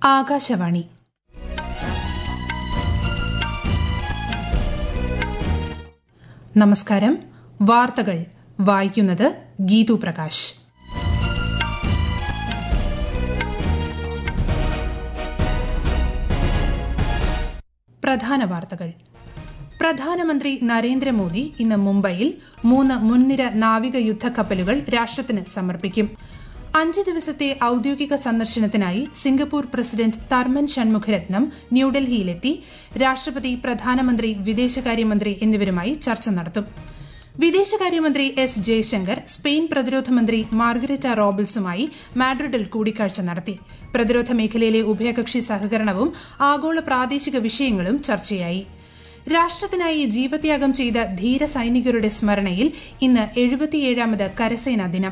ആകാശവാണി നമസ്കാരം വാർത്തകൾ വായിക്കുന്നത് ഗീതു പ്രകാശ് പ്രധാന വാർത്തകൾ പ്രധാനമന്ത്രി നരേന്ദ്രമോദി ഇന്ന് മുംബൈയിൽ മൂന്ന് മുൻനിര നാവിക യുദ്ധക്കപ്പലുകൾ രാഷ്ട്രത്തിന് സമർപ്പിക്കും അഞ്ച് ദിവസത്തെ ഔദ്യോഗിക സന്ദർശനത്തിനായി സിംഗപ്പൂർ പ്രസിഡന്റ് തർമൻ ഷൺമുഖരത്നം ന്യൂഡൽഹിയിലെത്തി രാഷ്ട്രപതി പ്രധാനമന്ത്രി വിദേശകാര്യമന്ത്രി എന്നിവരുമായി ചർച്ച നടത്തും വിദേശകാര്യമന്ത്രി എസ് ജയശങ്കർ സ്പെയിൻ പ്രതിരോധ മന്ത്രി മാർഗരറ്റ റോബിൾസുമായി മാഡ്രിഡിൽ കൂടിക്കാഴ്ച നടത്തി പ്രതിരോധ മേഖലയിലെ ഉഭയകക്ഷി സഹകരണവും ആഗോള പ്രാദേശിക വിഷയങ്ങളും ചർച്ചയായി രാഷ്ട്രത്തിനായി ജീവത്യാഗം ചെയ്ത ധീര സൈനികരുടെ സ്മരണയിൽ ഇന്ന് എഴുപത്തിയേഴാമത് കരസേനാ ദിനം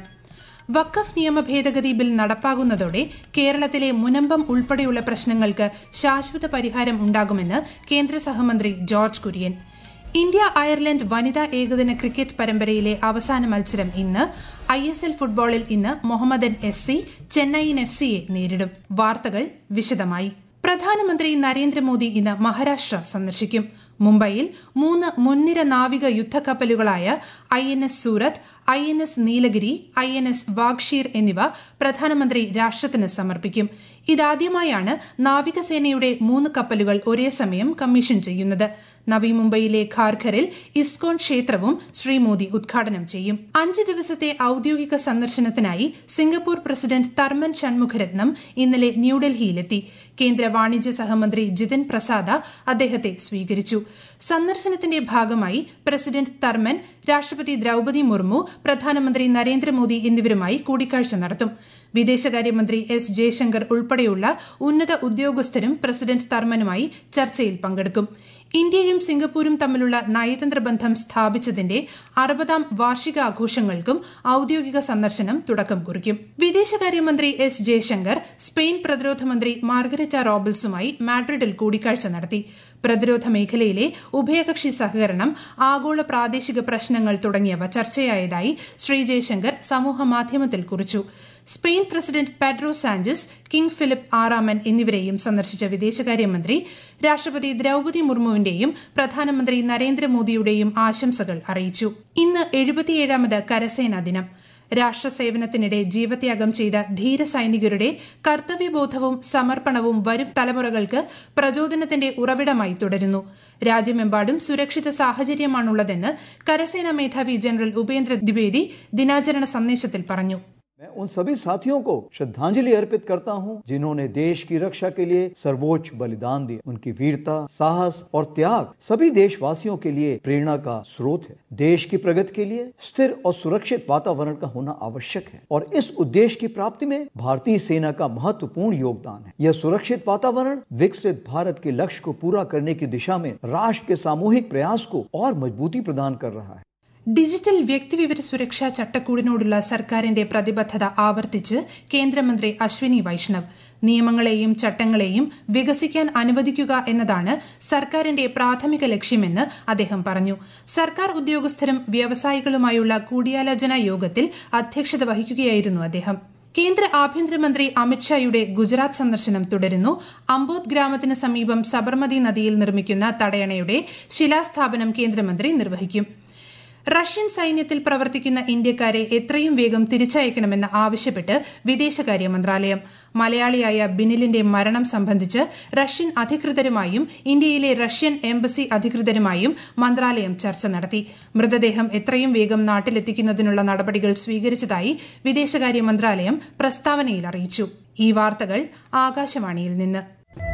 വഖഫ് നിയമ ഭേദഗതി ബിൽ നടപ്പാകുന്നതോടെ കേരളത്തിലെ മുനമ്പം ഉൾപ്പെടെയുള്ള പ്രശ്നങ്ങൾക്ക് ശാശ്വത പരിഹാരം ഉണ്ടാകുമെന്ന് കേന്ദ്ര സഹമന്ത്രി ജോർജ് കുര്യൻ ഇന്ത്യ അയർലൻഡ് വനിതാ ഏകദിന ക്രിക്കറ്റ് പരമ്പരയിലെ അവസാന മത്സരം ഇന്ന് ഐ എസ് എൽ ഫുട്ബോളിൽ ഇന്ന് Mohammedan S C Chennaiyin F സിയെ നേരിടും വാർത്തകൾ വിശദമായി പ്രധാനമന്ത്രി നരേന്ദ്രമോദി ഇന്ന് മഹാരാഷ്ട്ര സന്ദർശിക്കും മുംബൈയിൽ മൂന്ന് മുൻനിര നാവിക യുദ്ധക്കപ്പലുകളായ I N S Surat I N S Nilgiri I N S Vaghsheer എന്നിവ പ്രധാനമന്ത്രി രാഷ്ട്രത്തിന് സമർപ്പിക്കും ഇതാദ്യമായാണ് നാവികസേനയുടെ മൂന്ന് കപ്പലുകൾ ഒരേ സമയം കമ്മീഷൻ ചെയ്യുന്നത് നവി മുംബൈയിലെ ഖാർഖറിൽ ഇസ്കോൺ ക്ഷേത്രവും ശ്രീ മോദി ഉദ്ഘാടനം ചെയ്യും അഞ്ച് ദിവസത്തെ ഔദ്യോഗിക സന്ദർശനത്തിനായി സിംഗപ്പൂർ പ്രസിഡന്റ് തർമൻ ഷൺമുഖരത്നം ഇന്നലെ ന്യൂഡൽഹിയിലെത്തി കേന്ദ്ര വാണിജ്യ സഹമന്ത്രി ജിതിൻ പ്രസാദ അദ്ദേഹത്തെ സ്വീകരിച്ചു സന്ദർശനത്തിന്റെ ഭാഗമായി പ്രസിഡന്റ് തർമൻ രാഷ്ട്രപതി ദ്രൌപതി മുർമു പ്രധാനമന്ത്രി നരേന്ദ്രമോദി എന്നിവരുമായി കൂടിക്കാഴ്ച നടത്തും വിദേശകാര്യമന്ത്രി എസ് ജയശങ്കർ ഉൾപ്പെടെയുള്ള ഉന്നത ഉദ്യോഗസ്ഥരും പ്രസിഡന്റ് തർമനുമായി ചർച്ചയിൽ പങ്കെടുക്കും ഇന്ത്യയും സിംഗപ്പൂരും തമ്മിലുള്ള നയതന്ത്ര ബന്ധം സ്ഥാപിച്ചതിന്റെ അറുപതാം വാർഷികാഘോഷങ്ങൾക്കും ഔദ്യോഗിക സന്ദർശനം തുടക്കം കുറിക്കും വിദേശകാര്യമന്ത്രി എസ് ജയശങ്കർ സ്പെയിൻ പ്രതിരോധ മന്ത്രി മാർഗരറ്റ റോബിൾസുമായി മാഡ്രിഡിൽ കൂടിക്കാഴ്ച നടത്തി പ്രതിരോധ മേഖലയിലെ ഉഭയകക്ഷി സഹകരണം ആഗോള പ്രാദേശിക പ്രശ്നങ്ങൾ തുടങ്ങിയവ ചർച്ചയായതായി ശ്രീ ജയശങ്കർ സമൂഹമാധ്യമത്തിൽ കുറിച്ചു Spain president Pedro Sanchez King Philip ആറാമൻ എന്നിവരെയും സന്ദർശിച്ച വിദേശകാര്യമന്ത്രി രാഷ്ട്രപതി ദ്രൌപതി മുർമുവിന്റെയും പ്രധാനമന്ത്രി നരേന്ദ്രമോദിയുടെയും ആശംസകൾ അറിയിച്ചു ഇന്ന് എഴുപത്തിയേഴാമത് കരസേനാ ദിനം രാഷ്ട്രസേവനത്തിനിടെ ജീവത്യാഗം ചെയ്ത ധീര സൈനികരുടെ കർത്തവ്യബോധവും സമർപ്പണവും വരും തലമുറകൾക്ക് പ്രചോദനത്തിന്റെ ഉറവിടമായി തുടരുന്നു രാജ്യമെമ്പാടും സുരക്ഷിത സാഹചര്യമാണുള്ളതെന്ന് കരസേനാ മേധാവി ജനറൽ ഉപേന്ദ്ര ദ്വിവേദി ദിനാചരണ സന്ദേശത്തിൽ പറഞ്ഞു मैं उन सभी साथियों को श्रद्धांजलि अर्पित करता हूं जिन्होंने देश की रक्षा के लिए सर्वोच्च बलिदान दिया उनकी वीरता साहस और त्याग सभी देशवासियों के लिए प्रेरणा का स्रोत है देश की प्रगति के लिए स्थिर और सुरक्षित वातावरण का होना आवश्यक है और इस उद्देश्य की प्राप्ति में भारतीय सेना का महत्वपूर्ण योगदान है यह सुरक्षित वातावरण विकसित भारत के लक्ष्य को पूरा करने की दिशा में राष्ट्र के सामूहिक प्रयास को और मजबूती प्रदान कर रहा है ഡിജിറ്റൽ വ്യക്തിവിവര സുരക്ഷാ ചട്ടക്കൂടിനോടുള്ള സർക്കാരിന്റെ പ്രതിബദ്ധത ആവർത്തിച്ച് കേന്ദ്രമന്ത്രി അശ്വിനി വൈഷ്ണവ് നിയമങ്ങളെയും ചട്ടങ്ങളെയും വികസിക്കാൻ അനുവദിക്കുക എന്നതാണ് സർക്കാരിന്റെ പ്രാഥമിക ലക്ഷ്യമെന്ന് അദ്ദേഹം പറഞ്ഞു സർക്കാർ ഉദ്യോഗസ്ഥരും വ്യവസായികളുമായുള്ള കൂടിയാലോചനാ യോഗത്തിൽ അധ്യക്ഷത വഹിക്കുകയായിരുന്നു അദ്ദേഹം കേന്ദ്ര ആഭ്യന്തരമന്ത്രി അമിത്ഷായുടെ ഗുജറാത്ത് സന്ദർശനം തുടരുന്നു അംബോധ് ഗ്രാമത്തിന് സമീപം സബർമതി നദിയിൽ നിർമ്മിക്കുന്ന തടയണയുടെ ശിലാസ്ഥാപനം കേന്ദ്രമന്ത്രി നിർവഹിക്കും റഷ്യൻ സൈന്യത്തിൽ പ്രവർത്തിക്കുന്ന ഇന്ത്യക്കാരെ എത്രയും വേഗം തിരിച്ചയക്കണമെന്ന് ആവശ്യപ്പെട്ട് വിദേശകാര്യ മന്ത്രാലയം മലയാളിയായ ബിനിലിന്റെ മരണം സംബന്ധിച്ച് റഷ്യൻ അധികൃതരുമായും ഇന്ത്യയിലെ റഷ്യൻ എംബസി അധികൃതരുമായും മന്ത്രാലയം ചർച്ച നടത്തി മൃതദേഹം എത്രയും വേഗം നാട്ടിലെത്തിക്കുന്നതിനുള്ള നടപടികൾ സ്വീകരിച്ചതായി വിദേശകാര്യ മന്ത്രാലയം പ്രസ്താവനയിൽ അറിയിച്ചു ഈ വാർത്തകൾ ആകാശവാണിയിൽ നിന്ന്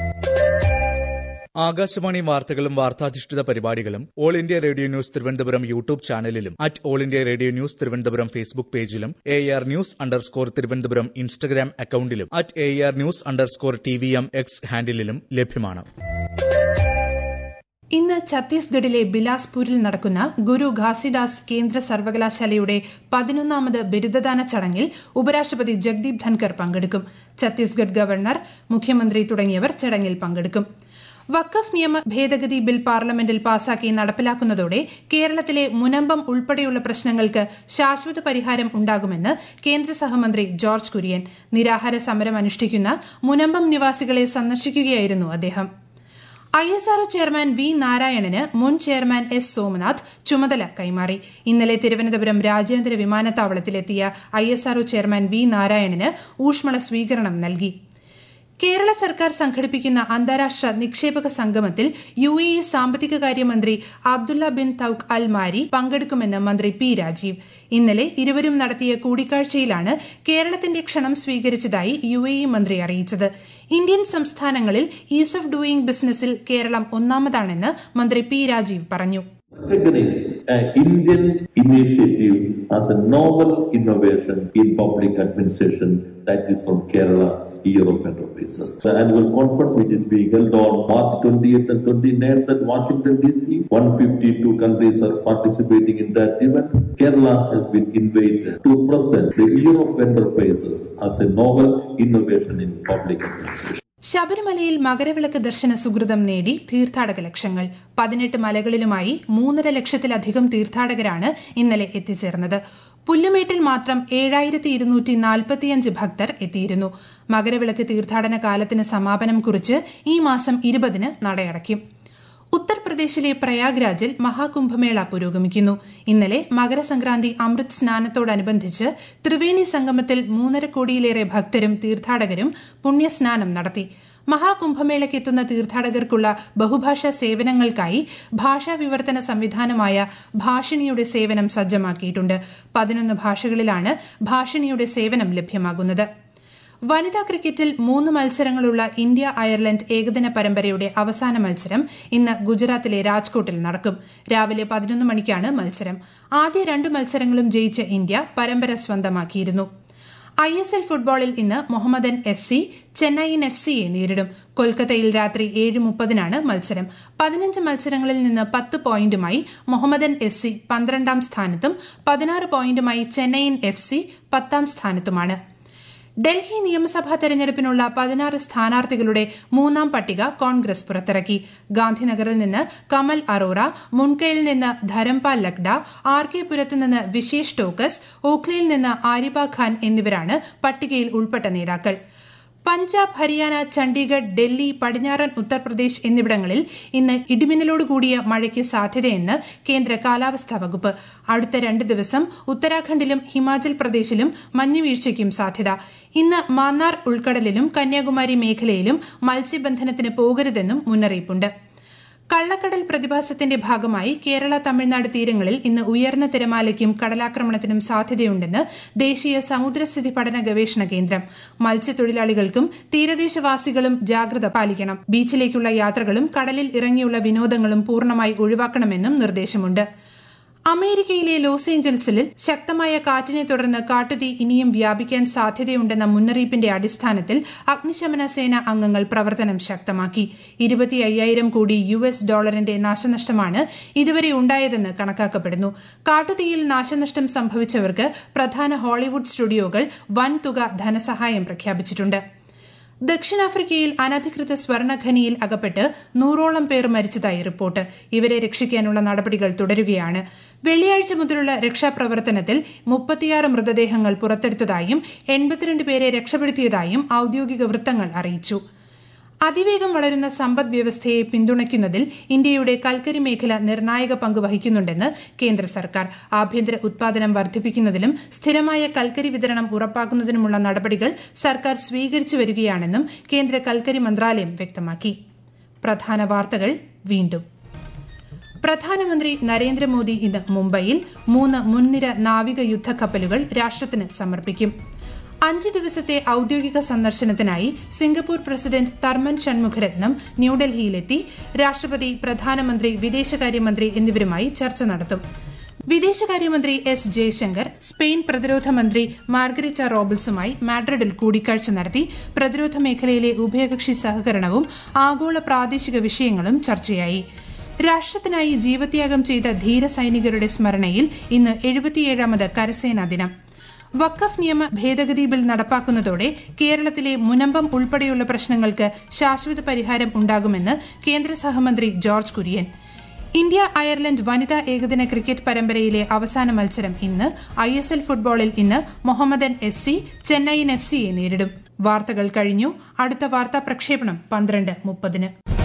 ആകാശവാണി വാർത്തകളും വാർത്താധിഷ്ഠിത പരിപാടികളും All India Radio News Thiruvananthapuram YouTube ചാനലിലും at All India Radio News Thiruvananthapuram Facebook പേജിലും A R news underscore Thiruvananthapuram Instagram അക്കൌണ്ടിലും at A R news underscore T V M X ഹാൻഡിലും ലഭ്യമാണ് ഇന്ന് ഛത്തീസ്ഗഡിലെ ബിലാസ്പൂരിൽ നടക്കുന്ന ഗുരു ഘാസിദാസ് കേന്ദ്ര സർവകലാശാലയുടെ പതിനൊന്നാമത് ബിരുദദാന ചടങ്ങിൽ ഉപരാഷ്ട്രപതി ജഗ്ദീപ് ധൻകർ പങ്കെടുക്കും ഛത്തീസ്ഗഡ് ഗവർണർ മുഖ്യമന്ത്രി തുടങ്ങിയവർ ചടങ്ങിൽ പങ്കെടുക്കും വഖഫ് നിയമ ഭേദഗതി ബിൽ പാർലമെന്റിൽ പാസാക്കി നടപ്പിലാക്കുന്നതോടെ കേരളത്തിലെ മുനമ്പം ഉൾപ്പെടെയുള്ള പ്രശ്നങ്ങൾക്ക് ശാശ്വത പരിഹാരം ഉണ്ടാകുമെന്ന് കേന്ദ്ര സഹമന്ത്രി ജോർജ് കുര്യൻ നിരാഹാര സമരം അനുഷ്ഠിക്കുന്ന മുനമ്പം നിവാസികളെ സന്ദർശിക്കുകയായിരുന്നു അദ്ദേഹം I S R O chairman V നാരായണന് മുൻ ചെയർമാൻ എസ് സോമനാഥ് ചുമതല കൈമാറി ഇന്നലെ തിരുവനന്തപുരം രാജ്യാന്തര വിമാനത്താവളത്തിലെത്തിയ I S R O chairman V നാരായണന് ഊഷ്മള സ്വീകരണം നൽകി കേരള സർക്കാർ സംഘടിപ്പിക്കുന്ന അന്താരാഷ്ട്ര നിക്ഷേപക സംഗമത്തിൽ യു എ ഇ സാമ്പത്തിക കാര്യമന്ത്രി അബ്ദുള്ള ബിൻ തൌക്ക് അൽ മാരി പങ്കെടുക്കുമെന്ന് മന്ത്രി പി രാജീവ് ഇന്നലെ ഇരുവരും നടത്തിയ കൂടിക്കാഴ്ചയിലാണ് കേരളത്തിന്റെ ക്ഷണം സ്വീകരിച്ചതായി യു എ ഇ മന്ത്രി അറിയിച്ചത് ഇന്ത്യൻ സംസ്ഥാനങ്ങളിൽ ഈസ് ഓഫ് ഡൂയിംഗ് ബിസിനസിൽ കേരളം ഒന്നാമതാണെന്ന് മന്ത്രി പി രാജീവ് പറഞ്ഞു recognize an Indian initiative as a novel innovation in public administration that is from Kerala Year of Enterprises. The annual conference, which is being held on March 28th and 29th at Washington DC, 152 countries are participating in that event. Kerala has been invited to present the Year of Enterprises as a novel innovation in public administration. ശബരിമലയിൽ മകരവിളക്ക് ദർശന സുഹൃതം നേടി തീർത്ഥാടക ലക്ഷങ്ങൾ പതിനെട്ട് മലകളിലുമായി മൂന്നര ലക്ഷത്തിലധികം തീർത്ഥാടകരാണ് ഇന്നലെ എത്തിച്ചേർന്നത് പുല്ലുമേട്ടിൽ മാത്രം ഏഴായിരത്തി ഇരുന്നൂറ്റി നാൽപ്പത്തിയഞ്ച് ഭക്തർ എത്തിയിരുന്നു മകരവിളക്ക് തീർത്ഥാടന കാലത്തിന് സമാപനം കുറിച്ച് ഈ മാസം ഇരുപതിന് നടയടയ്ക്കും ഉത്തർപ്രദേശിലെ പ്രയാഗ്രാജിൽ മഹാകുംഭമേള പുരോഗമിക്കുന്നു ഇന്നലെ മകരസംക്രാന്തി അമൃത് സ്നാനത്തോടനുബന്ധിച്ച് ത്രിവേണി സംഗമത്തിൽ മൂന്നര കോടിയിലേറെ ഭക്തരും തീർത്ഥാടകരും പുണ്യസ്നാനം നടത്തി മഹാകുംഭമേളയ്ക്ക് എത്തുന്ന തീർത്ഥാടകർക്കുള്ള ബഹുഭാഷാ സേവനങ്ങൾക്കായി ഭാഷാ വിവർത്തന സംവിധാനമായ ഭാഷിണിയുടെ സേവനം സജ്ജമാക്കിയിട്ടുണ്ട് പതിനൊന്ന് ഭാഷകളിലാണ് ഭാഷിണിയുടെ സേവനം ലഭ്യമാകുന്നത് വനിതാ ക്രിക്കറ്റിൽ മൂന്ന് മത്സരങ്ങളുള്ള ഇന്ത്യ അയർലൻഡ് ഏകദിന പരമ്പരയുടെ അവസാന മത്സരം ഇന്ന് ഗുജറാത്തിലെ രാജ്കോട്ടിൽ നടക്കും രാവിലെ പതിനൊന്ന് മണിക്കാണ് മത്സരം ആദ്യ രണ്ട് മത്സരങ്ങളും ജയിച്ച ഇന്ത്യ പരമ്പര സ്വന്തമാക്കിയിരുന്നു ഐ എസ് എൽ ഫുട്ബോളിൽ ഇന്ന് Mohammedan F C Chennaiyin F സിയെ നേരിടും കൊൽക്കത്തയിൽ രാത്രി ഏഴ് മുപ്പതിനാണ് മത്സരം പതിനഞ്ച് മത്സരങ്ങളിൽ നിന്ന് പത്ത് പോയിന്റുമായി മുഹമ്മദൻ എഫ് സി പന്ത്രണ്ടാം സ്ഥാനത്തും പതിനാറ് പോയിന്റുമായി ചെന്നൈയിൻ എഫ് സി പത്താം സ്ഥാനത്തുമാണ് ഡൽഹി നിയമസഭാ തെരഞ്ഞെടുപ്പിനുള്ള പതിനാറ് സ്ഥാനാർത്ഥികളുടെ മൂന്നാം പട്ടിക കോൺഗ്രസ് പുറത്തിറക്കി ഗാന്ധിനഗറിൽ നിന്ന് കമൽ അറോറ മുൻകയിൽ നിന്ന് ധരംപാൽ ലക്ഡ ആർ കെ പുരത്ത് നിന്ന് വിശേഷ് ടോക്കസ് ഓഖ്ലയിൽ നിന്ന് ആരിബ ഖാൻ എന്നിവരാണ് പട്ടികയിൽ ഉൾപ്പെട്ട നേതാക്കൾ പഞ്ചാബ് ഹരിയാന ചണ്ഡീഗഡ് ഡൽഹി പടിഞ്ഞാറൻ ഉത്തർപ്രദേശ് എന്നിവിടങ്ങളിൽ ഇന്ന് ഇടിമിന്നലോട് കൂടിയ മഴയ്ക്ക് സാധ്യതയെന്ന് കേന്ദ്ര കാലാവസ്ഥാ വകുപ്പ് അടുത്ത രണ്ട് ദിവസം ഉത്തരാഖണ്ഡിലും ഹിമാചൽ പ്രദേശിലും മഞ്ഞുവീഴ്ചയ്ക്കും സാധ്യത ഇന്ന് മാന്നാർ ഉൾക്കടലിലും കന്യാകുമാരി മേഖലയിലും മത്സ്യബന്ധനത്തിന് പോകരുതെന്നും മുന്നറിയിപ്പുണ്ട് കള്ളക്കടൽ പ്രതിഭാസത്തിന്റെ ഭാഗമായി കേരള തമിഴ്നാട് തീരങ്ങളിൽ ഇന്ന് ഉയർന്ന തിരമാലയ്ക്കും കടലാക്രമണത്തിനും സാധ്യതയുണ്ടെന്ന് ദേശീയ സമുദ്രസ്ഥിതി പഠന ഗവേഷണ കേന്ദ്രം മത്സ്യത്തൊഴിലാളികൾക്കും തീരദേശവാസികളും ജാഗ്രത പാലിക്കണം ബീച്ചിലേക്കുള്ള യാത്രകളും കടലിൽ ഇറങ്ങിയുള്ള വിനോദങ്ങളും പൂർണ്ണമായി ഒഴിവാക്കണമെന്നും നിർദ്ദേശമുണ്ട് അമേരിക്കയിലെ ലോസ് ഏഞ്ചൽസിൽ ശക്തമായ കാറ്റിനെ തുടർന്ന് കാട്ടുതീ ഇനിയും വ്യാപിക്കാൻ സാധ്യതയുണ്ടെന്ന മുന്നറിയിപ്പിന്റെ അടിസ്ഥാനത്തിൽ അഗ്നിശമന സേന അംഗങ്ങൾ പ്രവർത്തനം ശക്തമാക്കി ഇരുപത്തി അയ്യായിരം കോടി യു എസ് ഡോളറിന്റെ നാശനഷ്ടമാണ് ഇതുവരെ ഉണ്ടായതെന്ന് കണക്കാക്കപ്പെടുന്നു കാട്ടുതീയിൽ നാശനഷ്ടം സംഭവിച്ചവർക്ക് പ്രധാന ഹോളിവുഡ് സ്റ്റുഡിയോകൾ വൻതുക ധനസഹായം പ്രഖ്യാപിച്ചിട്ടുണ്ട് ദക്ഷിണാഫ്രിക്കയിൽ അനധികൃത സ്വർണ്ണഖനിയിൽ അകപ്പെട്ട് നൂറോളം പേർ മരിച്ചതായി റിപ്പോർട്ട് ഇവരെ രക്ഷിക്കാനുള്ള നടപടികൾ തുടരുകയാണ് വെള്ളിയാഴ്ച മുതലുള്ള രക്ഷാപ്രവർത്തനത്തിൽ മുപ്പത്തിയാറ് മൃതദേഹങ്ങൾ പുറത്തെടുത്തതായും എൺപത്തിരണ്ട് പേരെ രക്ഷപ്പെടുത്തിയതായും ഔദ്യോഗിക വൃത്തങ്ങൾ അറിയിച്ചു അതിവേഗം വളരുന്ന സമ്പദ് വ്യവസ്ഥയെ പിന്തുണയ്ക്കുന്നതിൽ ഇന്ത്യയുടെ കൽക്കരി മേഖല നിർണായക പങ്ക് വഹിക്കുന്നുണ്ടെന്ന് കേന്ദ്ര സർക്കാർ ആഭ്യന്തര ഉത്പാദനം വർദ്ധിപ്പിക്കുന്നതിലും സ്ഥിരമായ കൽക്കരി വിതരണം ഉറപ്പാക്കുന്നതിനുമുള്ള നടപടികൾ സർക്കാർ സ്വീകരിച്ചു വരികയാണെന്നും കേന്ദ്ര കൽക്കരി മന്ത്രാലയം വ്യക്തമാക്കി പ്രധാന വാർത്തകൾ വീണ്ടും പ്രധാനമന്ത്രി നരേന്ദ്രമോദി ഇന്ന് മുംബൈയിൽ മൂന്ന് മുൻനിര നാവിക യുദ്ധക്കപ്പലുകൾ രാഷ്ട്രത്തിന് സമർപ്പിക്കും അഞ്ച് ദിവസത്തെ ഔദ്യോഗിക സന്ദർശനത്തിനായി സിംഗപ്പൂർ പ്രസിഡന്റ് തർമൻ ഷൺമുഖരത്നം ന്യൂഡൽഹിയിലെത്തി രാഷ്ട്രപതി പ്രധാനമന്ത്രി വിദേശകാര്യമന്ത്രി എന്നിവരുമായി ചർച്ച നടത്തും വിദേശകാര്യമന്ത്രി എസ് ജയശങ്കർ സ്പെയിൻ പ്രതിരോധ മന്ത്രി മാർഗരറ്റ റോബിൾസുമായി മാഡ്രിഡിൽ കൂടിക്കാഴ്ച നടത്തി പ്രതിരോധ മേഖലയിലെ ഉഭയകക്ഷി സഹകരണവും ആഗോള പ്രാദേശിക വിഷയങ്ങളും ചർച്ചയായി രാഷ്ട്രത്തിനായി ജീവത്യാഗം ചെയ്ത ധീര സൈനികരുടെ സ്മരണയിൽ ഇന്ന് എഴുപത്തിയേഴാമത് കരസേനാ ദിനം വഖഫ് നിയമ ഭേദഗതി ബിൽ നടപ്പാക്കുന്നതോടെ കേരളത്തിലെ മുനമ്പം ഉൾപ്പെടെയുള്ള പ്രശ്നങ്ങൾക്ക് ശാശ്വത പരിഹാരം ഉണ്ടാകുമെന്ന് കേന്ദ്ര സഹമന്ത്രി ജോർജ് കുര്യൻ ഇന്ത്യ അയർലൻഡ് വനിതാ ഏകദിന ക്രിക്കറ്റ് പരമ്പരയിലെ അവസാന മത്സരം ഇന്ന് ഐ എസ് എൽ ഫുട്ബോളിൽ ഇന്ന് Mohammedan S C Chennaiyin F സിയെ നേരിടും വാർത്തകൾ കഴിഞ്ഞു അടുത്ത വാർത്താ പ്രക്ഷേപണം പന്ത്രണ്ട് മുപ്പതിന്